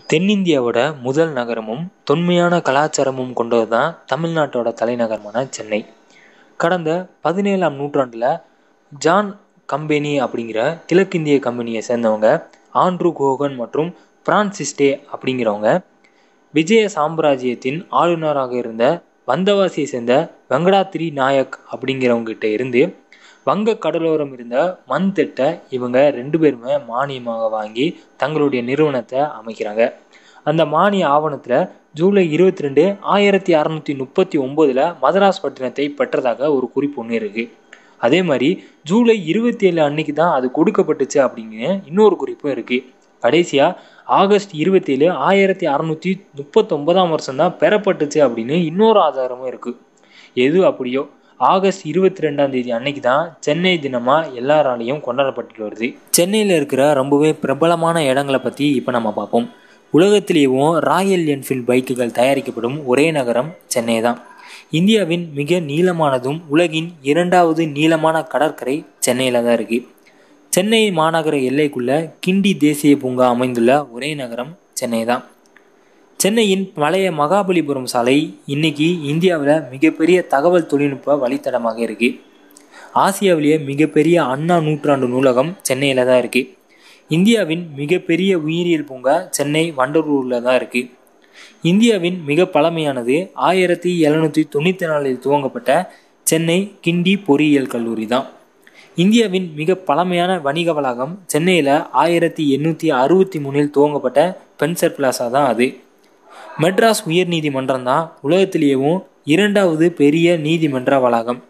தென்னிந்தியாவோட முதல் நகரமும் தொன்மையான கலாச்சாரமும் கொண்டது தான் தமிழ்நாட்டோட தலைநகரமான சென்னை கடந்த பதினேழாம் நூற்றாண்டில் ஜான் கம்பெனி அப்படிங்கிற கிழக்கிந்திய கம்பெனியை சேர்ந்தவங்க ஆண்ட்ரூ கோகன் மற்றும் பிரான்சிஸ்டே அப்படிங்கிறவங்க விஜய சாம்ராஜ்யத்தின் ஆளுநராக இருந்த வந்தவாசியை சேர்ந்த வெங்கடாத்திரி நாயக் அப்படிங்கிறவங்ககிட்ட இருந்து வங்க கடலோரம் இருந்த மண் திட்ட இவங்க ரெண்டு பேருமே மானியமாக வாங்கி தங்களுடைய நிறுவனத்தை அமைக்கிறாங்க அந்த மானிய ஆவணத்தில் ஜூலை இருபத்தி ரெண்டு ஆயிரத்தி அறநூற்றி முப்பத்தி ஒம்போதில் மதராஸ் பட்டினத்தை பெற்றதாக ஒரு குறிப்பு ஒன்று இருக்குது அதே மாதிரி ஜூலை இருபத்தி ஏழு அன்னைக்கு தான் அது கொடுக்கப்பட்டுச்சு அப்படிங்கிற இன்னொரு குறிப்பும் இருக்குது கடைசியாக ஆகஸ்ட் இருபத்தேழு ஆயிரத்தி அறநூற்றி முப்பத்தொன்பதாம் வருஷம் தான் பெறப்பட்டுச்சு அப்படின்னு இன்னொரு ஆதாரமும் இருக்குது எது அப்படியோ ஆகஸ்ட் இருபத்தி ரெண்டாம் தேதி அன்னைக்கு தான் சென்னை தினமாக எல்லாராலையும் கொண்டாடப்பட்டு வருது சென்னையில் இருக்கிற ரொம்பவே பிரபலமான இடங்களை பற்றி இப்போ நம்ம பார்ப்போம் உலகத்திலேயும் ராயல் என்ஃபீல்ட் பைக்குகள் தயாரிக்கப்படும் ஒரே நகரம் சென்னை தான் இந்தியாவின் மிக நீளமானதும் உலகின் இரண்டாவது நீளமான கடற்கரை சென்னையில் தான் இருக்குது சென்னை மாநகர எல்லைக்குள்ள கிண்டி தேசிய பூங்கா அமைந்துள்ள ஒரே நகரம் சென்னை தான் சென்னையின் பழைய மகாபலிபுரம் சாலை இன்னைக்கு இந்தியாவில் மிகப்பெரிய தகவல் தொழில்நுட்ப வழித்தடமாக இருக்குது ஆசியாவிலேயே மிகப்பெரிய அண்ணா நூற்றாண்டு நூலகம் சென்னையில் தான் இருக்குது இந்தியாவின் மிகப்பெரிய உயிரியல் பூங்கா சென்னை வண்டலூரில் தான் இருக்குது இந்தியாவின் மிக பழமையானது ஆயிரத்தி எழுநூற்றி தொண்ணூற்றி நாலில் துவங்கப்பட்ட சென்னை கிண்டி பொறியியல் கல்லூரி தான் இந்தியாவின் மிக பழமையான வணிக வளாகம் சென்னையில் ஆயிரத்தி எண்ணூற்றி அறுபத்தி மூணில் துவங்கப்பட்ட பென்சர் பிளாசா தான் அது மெட்ராஸ் உயர் நீதிமன்றம் தான் உலகத்திலேயும் இரண்டாவது பெரிய நீதிமன்ற வளாகம்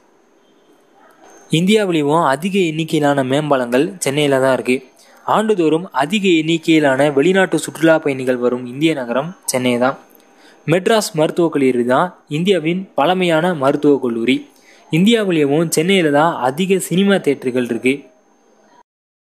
இந்தியாவிலேயும் அதிக எண்ணிக்கையிலான மேம்பாலங்கள் சென்னையில் தான் இருக்குது ஆண்டுதோறும் அதிக எண்ணிக்கையிலான வெளிநாட்டு சுற்றுலா பயணிகள் வரும் இந்திய நகரம் சென்னை தான் மெட்ராஸ் மருத்துவக் கல்லூரி தான் இந்தியாவின் பழமையான மருத்துவக் கல்லூரி இந்தியாவிலேயும் சென்னையில் தான் அதிக சினிமா தேட்டர்கள் இருக்குது